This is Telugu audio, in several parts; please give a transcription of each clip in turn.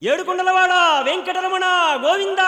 ఏడుకొండలవాడ వెంకటరమణ గోవింద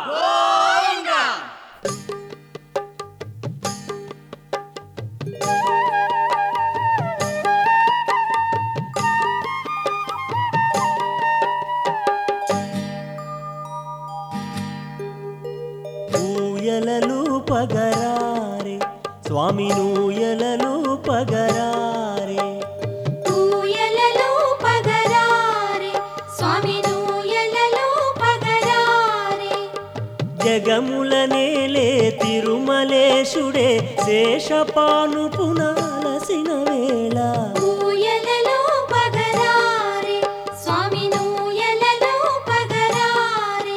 ఊయలలు పగరారే స్వామి నూయలలు పగరారే ఊయలలో పగరారే స్వామి నూయలలో పగరారే జగముల నేలే తిరుమలేశుడే శేషపాను పునాలసిన వేళ ఊయలలో పగరారే స్వామి నూయలలో పగరారే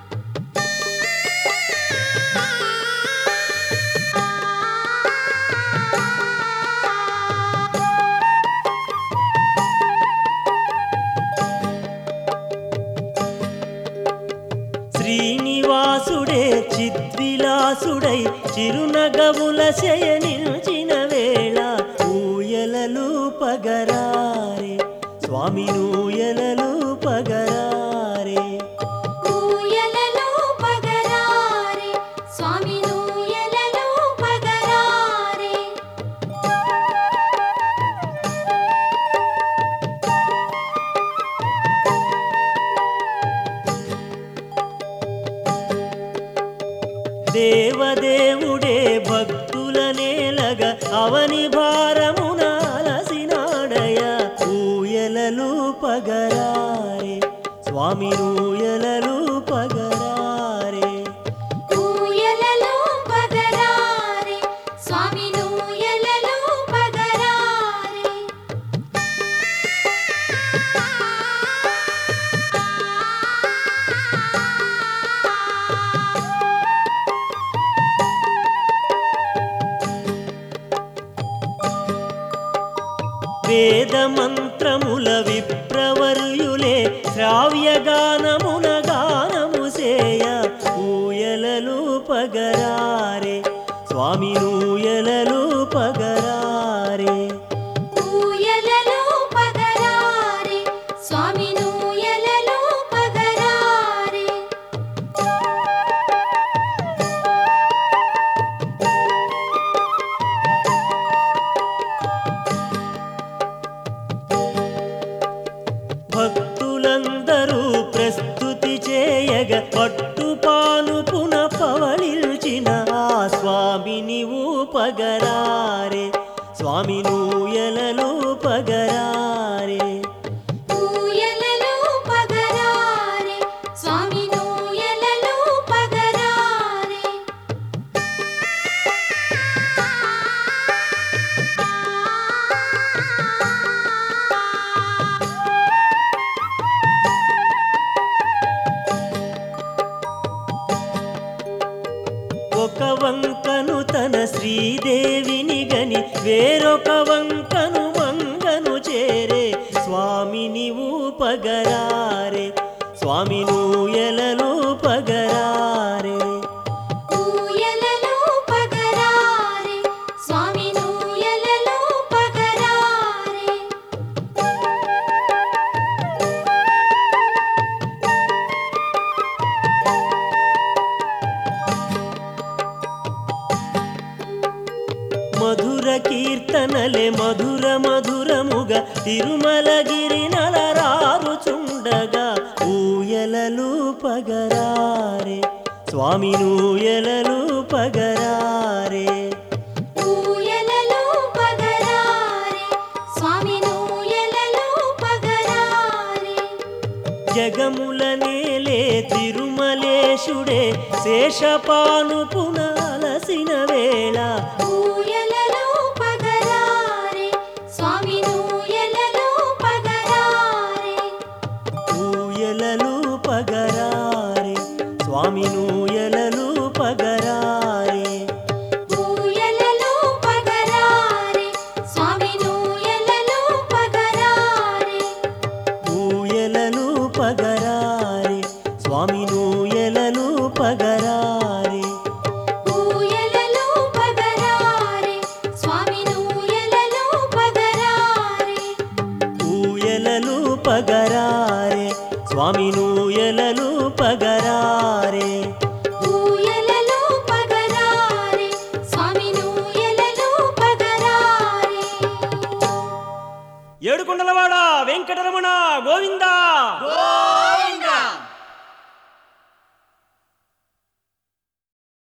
శ్రీనివాసుడే చిద్విలాసుడై చిరునగవుల శయనిల్చిన వేళ ఊయలలు పగరారే స్వామి నూయలలు పగరారే ఊయలలో పగరారే స్వామి నూయలలో పగరారే దేవదేవుడే భక్తుల నేలగ అవని భారమున అలసినాడయ ఊయలలు పగరారే స్వామి ఊయలలు పగరారే ఊయలలో పగరారే స్వామి నూయలలో పగరారే వేద మంత్రముల విప్రవర్యులే శ్రావ్యగానమున గానము సేయ ఊయలలు పగరారే స్వామి నూయలలు పగరారే ఊయలలో పగరారే స్వామి నూయలలో పగరారే భక్తులందరూ ప్రస్తుతి చేయగ పట్టుపాను పున పవళిల్చిన ఆ స్వామిని పగరారే స్వామి నూయలలు పగరారే ఊయలలో పగరారే స్వామి నూయలలో పగరారే ఒక వంకను తన శ్రీదేవిని గని వేరొక వంకను మంగను చేరే స్వామిని పగరారే స్వామి నూయలలు పగరారే ఊయలలో పగరారే స్వామి నూయలలో పగరారే మధుర కీర్తనలే మధుర మధురముగ తిరుమలగిరి నలరారుచుండగా ఊయలలు పగరారే స్వామి నూయలలు పగరారే ఊయలలో పగరారే స్వామి నూయలలో పగరారే జగముల నేలే తిరుమలేశుడే శేషపాను పునాలసిన వేళ ఊయలలో పగరారే స్వామి నూయలలో పగరారే ఊయలలు పగరారే స్వామి నూయలలు పగరారే ఊయలలో పగరారే స్వామి నూయలలో పగరారే ఊయలలు పగరారే స్వామి నూయలలు పగరారే ఊయలలో పగరారే స్వామి నూయలలో పగరారే ఊయలలు పగరారే స్వామి నూ నూయలలు పగరారే ఊయలలో పగరారే స్వామి నూయలలో పగరారే ఏడుకొండలవాడ వెంకటరమణ గోవిందా